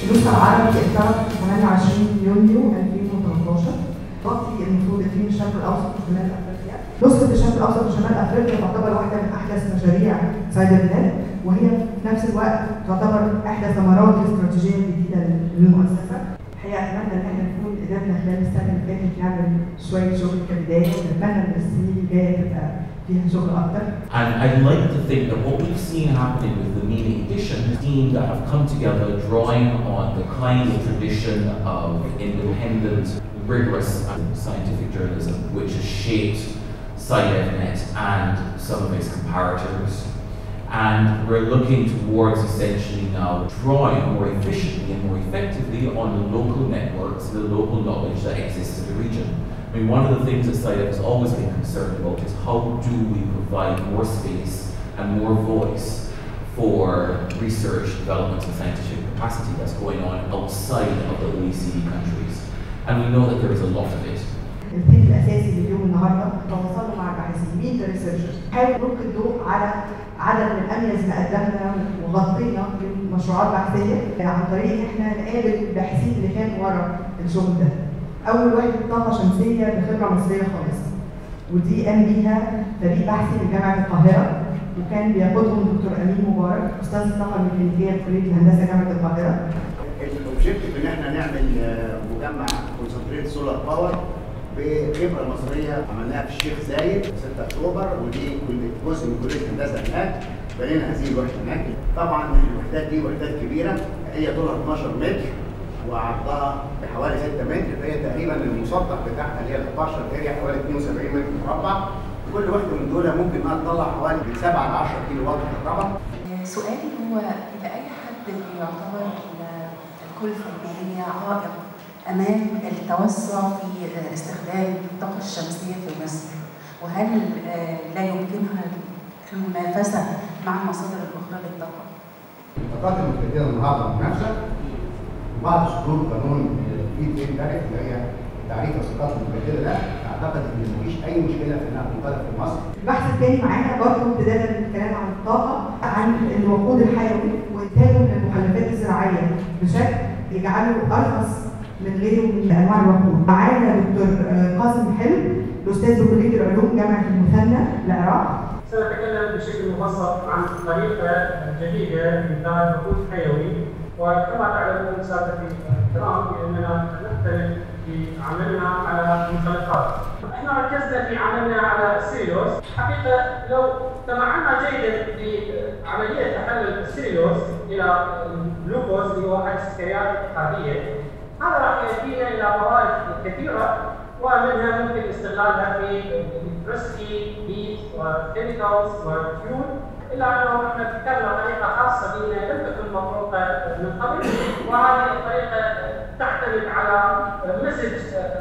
النسخة العربي اتطرح 28 يونيو 2018 تغطي المفروض اقليم الشرق الاوسط وشمال افريقيا. نسخة الشرق الاوسط وشمال افريقيا تعتبر واحدة من احدث مشاريع سايبر نت وهي في نفس الوقت تعتبر احدى ثمرات الاستراتيجية الجديدة للمؤسسة. الحقيقة اتمنى ان احنا نكون قدرنا خلال السنة اللي فاتت نعمل شوية شغل كبداية ونتمنى ان السنين الجاية تبقى فيها شغل اكتر. And I'd like to think that what we've seen happening with the Mini Edition is teams that have come together drawing on the kind of tradition of independent, rigorous scientific journalism which has shaped SciDevNet and some of its comparators. And we're looking towards essentially now drawing more efficiently and more effectively on the local networks, the local knowledge that exists in the region. I mean, one of the things that SciDev has always been concerned about is how do we provide more space and more voice for research, development, and scientific capacity that's going on outside of the OECD countries. And we know that there is a lot of it. الثيم الاساسي لليوم النهارده تواصلنا مع الباحثين مين ذا ريسيرشرز حاول نلقي الضوء على عدد من اميز ما قدمنا وغطينا من مشروعات بحثيه عن طريق ان احنا نقابل الباحثين اللي كانوا ورا الشغل ده. اول واحد طاقه شمسيه بخبره مصريه خالصه ودي قام بيها فريق بحثي من جامعه القاهره وكان بيقودهم دكتور امين مبارك استاذ الطاقه الميكانيكيه في كليه الهندسه جامعه القاهره الاوبجيكتيف ان احنا نعمل آه، مجمع كونسنتريت سولار باور بخبره مصريه عملناها في الشيخ زايد 6 اكتوبر ودي كل- جزء من كليه الهندسه هناك بنينا هذه الوحده هناك طبعا الوحدات دي وحدات كبيره هي طولها 12 متر وعرضها بحوالي 6 متر فهي تقريبا المسطح بتاعها اللي هي ال 12 اريا حوالي 72 متر مربع كل واحده من دول ممكن انها تطلع حوالي من 7 ل 10 كيلو واط كهرباء سؤالي هو إلى أي حد يعتبر ال- الكلفة البيئية عائق أمام التوسع في استخدام الطاقة الشمسية في مصر؟ وهل آه، لا يمكنها المنافسة مع المصادر الأخرى للطاقة؟ الطاقات المتجدده النهارده منافسه وبعد صدور قانون الاي تي تاريخ اللي هي تعريف الطاقات المتجدده ده اعتقد ان مفيش اي مشكله في انها تنطلق في مصر البحث الثاني معانا برضه امتدادا للكلام عن الطاقه عن الوقود الحيوي وانتاجه من المخلفات الزراعيه بشكل يجعله ارخص من غيره من انواع الوقود. معانا دكتور آه، قاسم حلم الاستاذ بكليه العلوم جامعه المثنى العراق. سنتكلم بشكل مبسط عن طريقة جديدة لإنتاج وقود حيوي وكما تعلمون سادتي الكرام بأننا نختلف في عملنا على المخلفات. احنا ركزنا في عملنا على السيلولوز، حقيقة لو تمعنا جيدا بعملية تحلل السيلولوز إلى الجلوكوز اللي هو أحد السكريات الاتحادية، هذا راح يؤدينا إلى فوائد كثيرة ومنها ممكن استغلالها في الكتريستي هيت وكيميكالز وفيول الا انه احنا ذكرنا طريقه خاصه بنا لم تكن مطروقه من قبل وهذه الطريقه تعتمد على مزج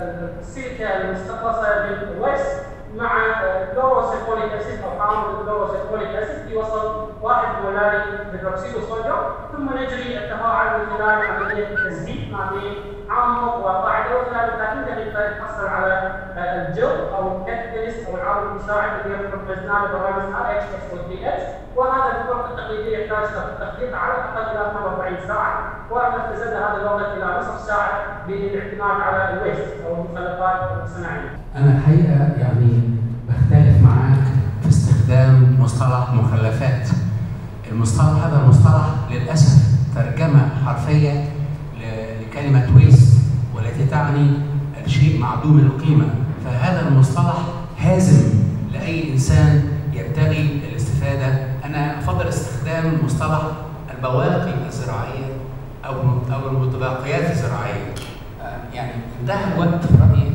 السيليكا المستخلصه بالويست مع كلوروسيكوليك اسيد او حامض الكلوروسيكوليك اسيد في وسط واحد مولاري هيدروكسيد الصوديوم ثم نجري التفاعل من خلال عمليه التثبيت ما بين عمق وقاعده وخلال 30 دقيقه نحصل على الجل او الكاتاليست او العامل المساعد اللي يمكن وزنان برامج ار اتش اس او دي اتش وهذا بالطرق التقليديه يحتاج تخطيط على الاقل الى 48 ساعه واحنا اختزلنا هذا الوقت الى نصف ساعه بالاعتماد على الويست او المخلفات الصناعيه. أنا الحقيقة يعني بختلف معاك في استخدام مصطلح مخلفات. المصطلح هذا المصطلح للأسف ترجمة حرفية ل- لكلمة ويست والتي تعني الشيء معدوم القيمة، فهذا المصطلح هازم لأي إنسان يبتغي الاستفادة. أنا أفضل استخدام مصطلح البواقي الزراعية أو أو المتبقيات الزراعية. آه، يعني انتهى الوقت في رأيي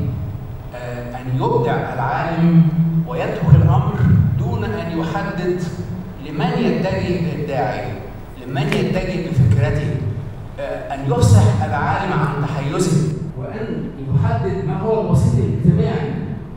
آه، أن يبدع العالم ويترك الأمر دون أن يحدد لمن يتجه الداعي لمن يتجه بفكرته آه، أن يفصح العالم عن تحيزه وأن يحدد ما هو الوسيط الاجتماعي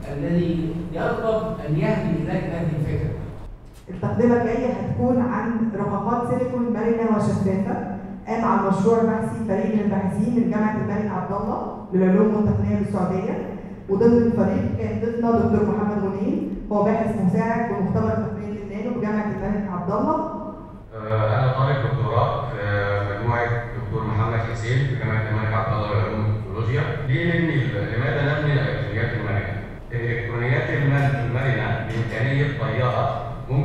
الذي يرغب أن يهدي إليه هذه الفكرة التقدمه الجايه هتكون عن رقاقات سيليكون مرنه وشفافه قام على مشروع بحثي فريق من الباحثين من جامعه الملك عبد الله للعلوم والتقنيه بالسعوديه وضمن الفريق كان ضيفنا دكتور محمد غنيم هو باحث مساعد ومختبر تقنيه النانو بجامعه الملك عبد الله أنا طالب دكتوراه في مجموعة دكتور محمد حسين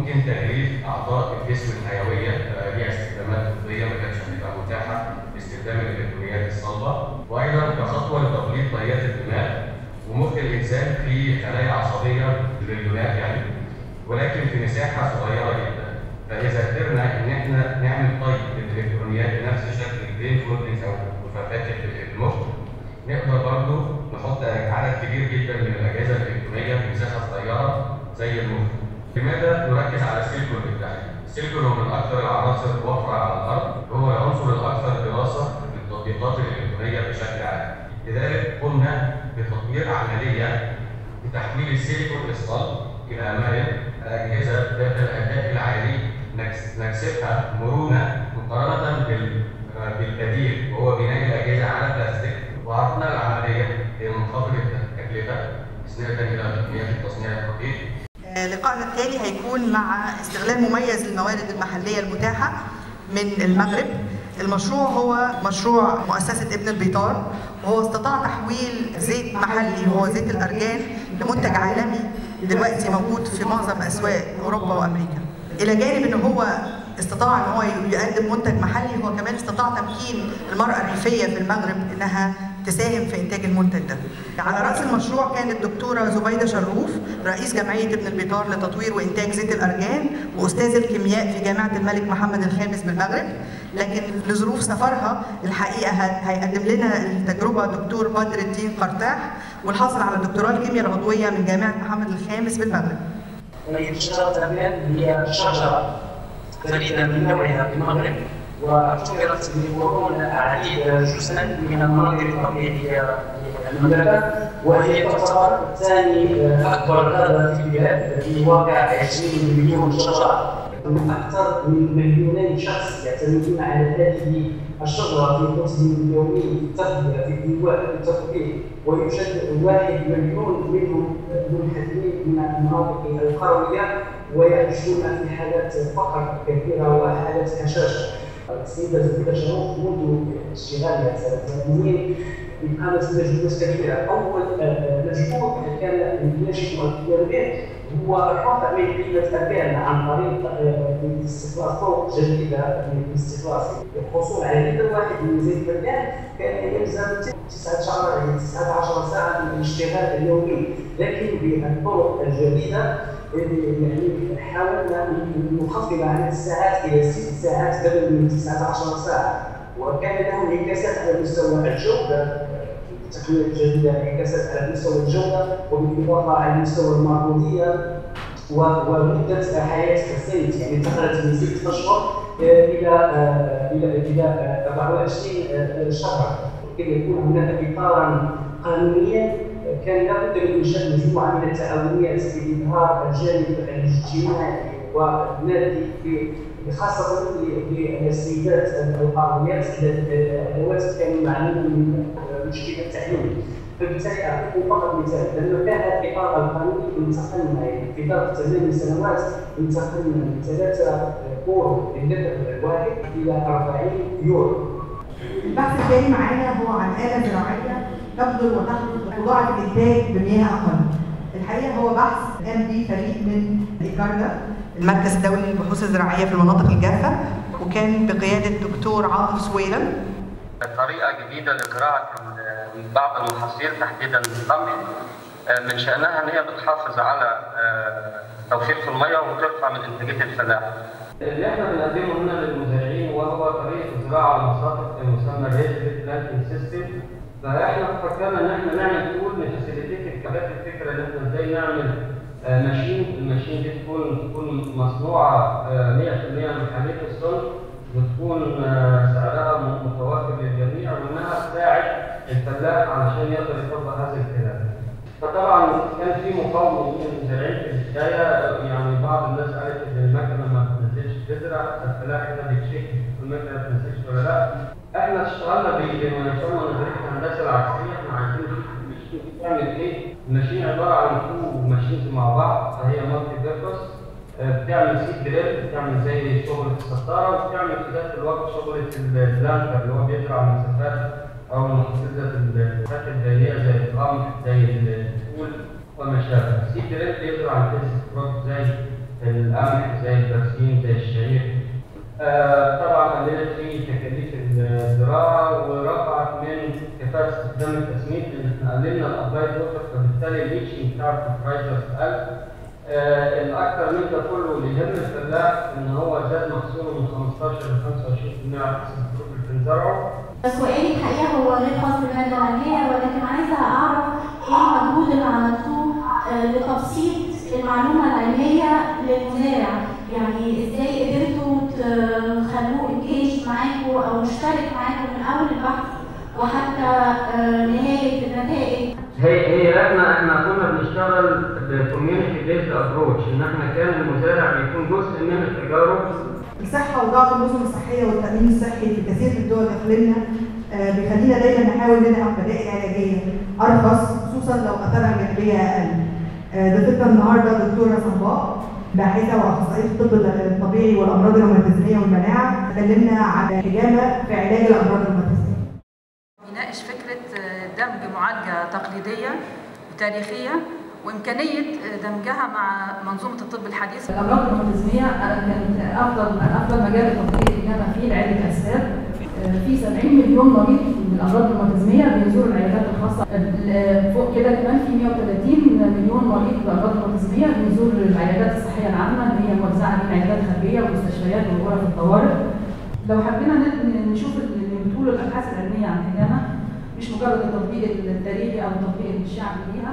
ممكن تغليف اعضاء الجسم الحيويه آه، ليها استخدامات طبيه ما كانتش هتبقى متاحه باستخدام الالكترونيات الصلبه وايضا كخطوه لتبليط طيات الدماغ ومخ الانسان في خلايا عصبيه للدماغ يعني ولكن في مساحه صغيره جدا فاذا قدرنا ان احنا نعمل طي للالكترونيات بنفس شكل البرين فولدنج او مفاتيح المخ نقدر برضه نحط عدد كبير جدا من الاجهزه الالكترونيه في مساحه صغيره زي المخ. لماذا نركز على السيليكون بالتحديد؟ السيليكون هو من اكثر العناصر وفره على الارض وهو العنصر الاكثر دراسه للتطبيقات الالكترونيه بشكل عام. لذلك قمنا بتطوير عمليه لتحويل السيليكون الصلب الى مرن اجهزه ذات الاداء العالي نكس- نكسبها مرونه مقارنه بال- بالبديل وهو بناء الاجهزه على بلاستيك وعرضنا العمليه هي منخفضه التكلفه استنادا الى تقنيات التصنيع الدقيق آه، لقائنا التالي هيكون مع استغلال مميز للموارد المحلية المتاحة من المغرب المشروع هو مشروع مؤسسة ابن البيطار وهو استطاع تحويل زيت محلي وهو زيت الأرجان لمنتج عالمي دلوقتي موجود في معظم أسواق أوروبا وأمريكا إلى جانب إن هو استطاع ان هو يقدم منتج محلي هو كمان استطاع تمكين المراه الريفيه في المغرب انها تساهم في انتاج المنتج ده. على راس المشروع كانت الدكتوره زبيده شروف رئيس جمعيه ابن البيطار لتطوير وانتاج زيت الارجان واستاذ الكيمياء في جامعه الملك محمد الخامس بالمغرب لكن لظروف سفرها الحقيقه ه- هيقدم لنا التجربه دكتور بدر الدين قرطاح والحاصل على الدكتوراه الكيمياء العضويه من جامعه محمد الخامس بالمغرب. طيب شجرة الأبيان هي شجرة فريدة من نوعها في المغرب واعتبرت بمرور العديد جزءا من المناظر الطبيعية للمملكة وهي تعتبر ثاني أكبر غابة في البلاد بواقع 20 مليون شجرة أكثر من مليونين شخص يعتمدون على هذه الشجرة في قوتهم اليومي في التغذية في الدواء في الترفيه ويوجد واحد مليون منهم منحدرين من المناطق القروية ويعيشون في حالات فقر كثيرة وحالات هشاشة. السيدة زبيدة شروق منذ اشتغالها سنة 80 قامت بمجهودات كبيرة، أول مجهود كان يجب أن به هو الرفع من قيمة الأبان عن طريق آه، استخلاص طرق جديدة للاستخلاص الحصول على لتر واحد من زيت الأبان كان يلزم 19 يعني 19 ساعة من الاشتغال اليومي لكن بالطرق الجديدة يعني حاولنا نخفض عدد الساعات إلى ست ساعات بدل من 19 ساعة وكان له انعكاسات على مستوى الجودة التقنية الجديدة انعكاسات على مستوى الجودة وبالإضافة على مستوى المردودية و- ومدة حياة الزيت يعني انتقلت من ست أشهر آه، إلى آه، إلى إلى آه، 24 آه، شهرا كي يكون هناك إطارا قانونيا آه، كان لابد من إنشاء مجموعة من التعاونيات لإظهار الجانب الاجتماعي والمادي في خاصة للسيدات القرويات اللواتي كانوا معانين من مشكلة التعليم فبالتالي اعطيكم فقط مثال لما كان الاطار القانوني انتقلنا يعني في ظرف ثمان سنوات انتقلنا من ثلاثه يورو للدفع الواحد الى 40 يورو البحث الثاني معانا هو عن آلة زراعية تبذل وتحدث بضاعة الإنتاج بمياه أقل. الحقيقة هو بحث قام به فريق من إيكاردا المركز الدولي للبحوث الزراعية في المناطق الجافة وكان بقيادة الدكتور عاطف سويلم طريقة جديدة لزراعة ال- بعض المحاصيل تحديدا القمح آه، من شأنها إن هي بتحافظ على آه، توفير في المية وترفع من إنتاجية الفلاح. اللي احنا بنقدمه هنا للمزارعين وهو طريقه الزراعه المساقط المسمى ريجل بلانتنج سيستم فاحنا فكرنا ان احنا نعمل تول نفاسيليتيت الحاجات الفكره ان احنا ازاي نعمل آه، ماشين الماشين دي تكون تكون مصنوعه آه، 100% من حديد الصلب وتكون آه، سعرها م- متوافر للجميع وانها تساعد الفلاح علشان يقدر يطبق هذا الكلام. فطبعا كان في مقاومه من المزارعين في البدايه يعني بعض الناس قالت ان المكنه ما بتنزلش تزرع الفلاح هنا بيتشيك المكنه ما بتنزلش ولا لا احنا اشتغلنا بما يسمى نظريه الهندسه العكسيه احنا عايزين نشوف الماشين دي بتعمل ايه الماشين عباره عن تو ماشينز مع بعض فهي مالتي بيربس بتعمل سيد دريل بتعمل زي شغلة السطارة وبتعمل في ذات الوقت شغلة البلانتر اللي هو بيزرع المسافات أو المحاصيل ذات المسافات الدائرية زي القمح زي الفول وما شابه. السيد دريل بيزرع الفيس كروب زي القمح زي البرسيم زي الشعير آه، طبعا قللت في تكاليف الزراعه ورفعت من كفاءه استخدام التسميد لان احنا قللنا الابلايد ووتر فبالتالي الليتشنج بتاع الفرايزرز قل آه، الاكثر من ده كله اللي يهم الفلاح ان هو زاد محصوله من 15 ل 25% على حسب الظروف اللي بنزرعه سؤالي الحقيقه هو غير خاص بالماده العلميه ولكن عايزه اعرف ايه المجهود اللي عملتوه آه، لتبسيط المعلومه العلميه للمزارع يعني ازاي قدرتوا تخلوه انجيج معاكم او مشترك معاكم من اول البحث وحتى آه، نهايه النتائج هي هي احنا احنا كنا بنشتغل بكوميونتي بيزد ابروتش ان احنا كان المزارع بيكون جزء من التجارب الصحة وضعف النظم الصحية والتأمين الصحي في كثير من الدول داخلنا آه، بيخلينا دايما نحاول ندعم بدائل علاجية أرخص خصوصا لو أثرها الجانبية أقل. آه، ضيفتنا النهارده دكتورة صباء باحثة وأخصائية الطب الطبيعي والأمراض الروماتيزمية والمناعة تكلمنا عن الحجامة في علاج الأمراض الروماتيزمية. بيناقش فكرة دمج معالجة تقليدية وتاريخية وإمكانية دمجها مع منظومة الطب الحديث الامراض الروماتيزميه كانت افضل افضل مجال لتطبيق الاجابه فيه العلاج الاسباب في 70 مليون مريض من الامراض الروماتيزميه بيزوروا العيادات الخاصه فوق كده كمان في 130 مليون مريض بالامراض الروماتيزميه بيزور العيادات الصحيه العامه اللي هي موزعه بين عيادات خارجيه ومستشفيات وغرف الطوارئ لو حبينا ن- نشوف اللي بتقوله الابحاث العلميه عن الحجامه مش مجرد التطبيق التاريخي او التطبيق الشعبي ليها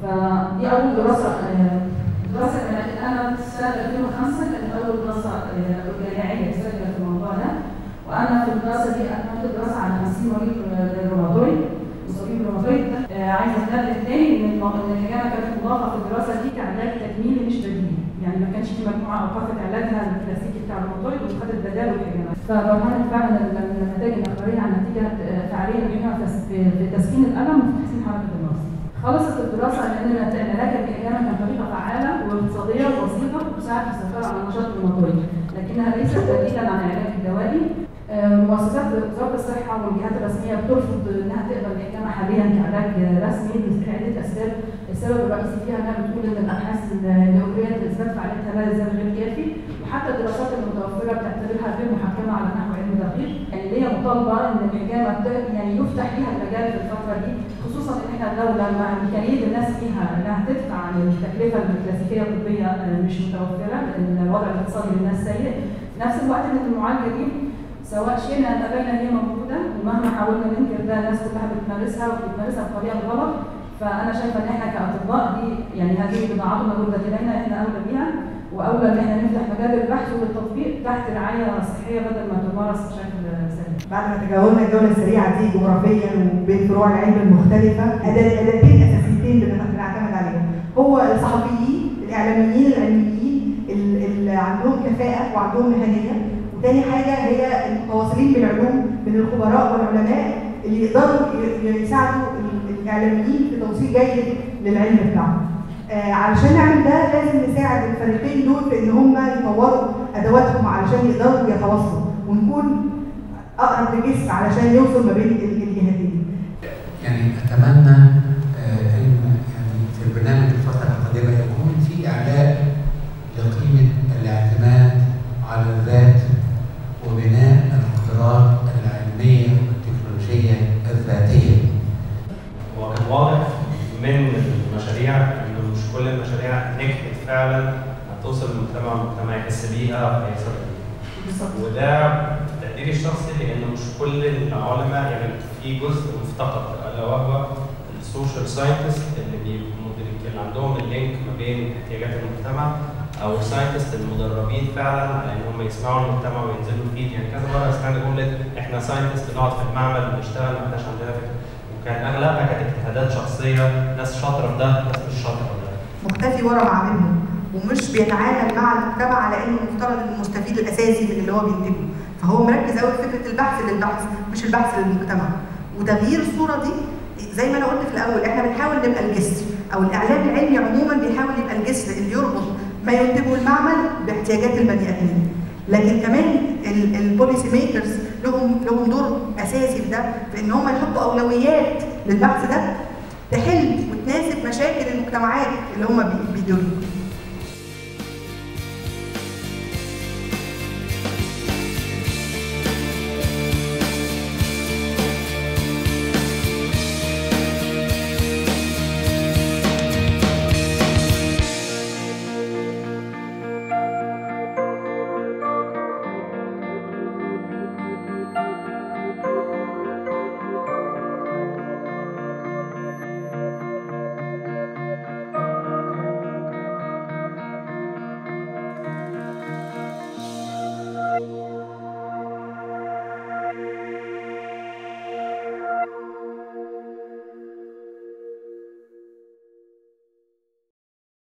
فدي اول دراسه آه، دراسه كانت انا في سنه 2005 كانت اول دراسه آه، جامعيه سجلت في الموضوع ده وانا في الدراسه دي اكملت دراسه على 50 مريض روماتويد مصابين بالروماتويد آه، عايزه انبه تاني ان الم- ان الحجامه كانت مضافه في الدراسه دي كعلاج تكميلي مش بديل يعني ما كانش في مجموعه اوقفت علاجها الكلاسيكي بتاع الروماتويد وخدت بداله الحجامات فبرهنت فعلا ال- النتائج الاخباريه عن نتيجه آه، فعاليه الحجامه في تس- في- في تسكين الالم وفي تحسين حركه الراس خلصت الدراسة لأن العلاج بالحجامة كان طريقة فعالة واقتصادية وبسيطة وتساعد في السيطرة على النشاط الروماتويدي، لكنها ليست بديلا عن العلاج الدوائي. آه، مؤسسات وزارة الصحة والجهات الرسمية بترفض إنها تقبل الحجامة حاليا كعلاج رسمي لعدة أسباب، السبب الرئيسي فيها إنها بتقول إن الأبحاث اللي أجريت لإثبات فعاليتها لا يزال غير كافي، وحتى الدراسات المتوفرة بتعتبرها غير محكمة على نحو علمي دقيق، يعني هي مطالبة إن الحجامة ت- يعني يفتح ليها المجال في الفترة دي خصوصا ان احنا الدوله مع امكانيه الناس فيها انها تدفع عن التكلفه الكلاسيكيه الطبيه آه، مش متوفره لان الوضع الاقتصادي للناس سيء في نفس الوقت ان المعالجه دي سواء شئنا ام ابينا هي موجوده ومهما حاولنا ننكر ده الناس كلها بتمارسها وبتمارسها بطريقه غلط فانا شايفه ان احنا كاطباء دي يعني هذه بضاعه موجوده لدينا احنا اولى بيها واولى ان احنا نفتح مجال البحث والتطبيق تحت رعايه صحيه بدل ما تمارس بشكل سلبي. بعد ما تجاوزنا الجولة السريعة دي جغرافيا وبين فروع العلم المختلفة أداة أداتين أساسيتين بن- بنعتمد عليهم هو الصحفيين الإعلاميين العلميين ال- اللي عندهم كفاءة وعندهم مهنية وتاني حاجة هي المتواصلين بالعلوم من الخبراء والعلماء اللي يقدروا ي- يساعدوا ال- الإعلاميين في توصيل جيد للعلم بتاعهم. آه، علشان نعمل ده لازم نساعد الفريقين دول في ان هم يطوروا ادواتهم علشان يقدروا يتواصلوا ونكون اقرب لجسم علشان يوصل ما بين ال- الجهتين. يعني اتمنى آه، ان يعني في البرنامج الفتره القادمه يكون في اعلاء لقيمه الاعتماد على الذات وبناء القدرات العلميه والتكنولوجيه الذاتيه. هو كان واضح من المشاريع ان مش كل المشاريع نجحت فعلا هتوصل للمجتمع والمجتمع يحس بيها وهيكسب بيها. وده تقديري الشخصي لان مش كل العلماء يعني في جزء مفتقد الا وهو السوشيال ساينتست اللي بيبقوا مدرك اللي عندهم اللينك ما بين احتياجات المجتمع او الساينتست المدربين فعلا على ان هم يسمعوا المجتمع وينزلوا فيه يعني كذا مره سمعت جمله احنا ساينتست بنقعد في المعمل بنشتغل ما احناش عندنا فكره وكان اغلبها كانت اجتهادات شخصيه ناس شاطره في ده ناس مش شاطره في ده مختفي ورا معاملهم ومش بيتعامل مع المجتمع على انه المفترض المستفيد الاساسي من اللي هو بينتجه فهو مركز قوي في فكره البحث للبحث مش البحث للمجتمع وتغيير الصوره دي زي ما انا قلت في الاول احنا بنحاول نبقى الجسر او الاعلام العلمي عموما بيحاول يبقى الجسر اللي يربط ما ينتجه المعمل باحتياجات البني ادمين لكن كمان البوليسي ميكرز لهم لهم دور اساسي في ده في ان هم يحطوا اولويات للبحث ده تحل وتناسب مشاكل المجتمعات اللي هم بي- بيديروها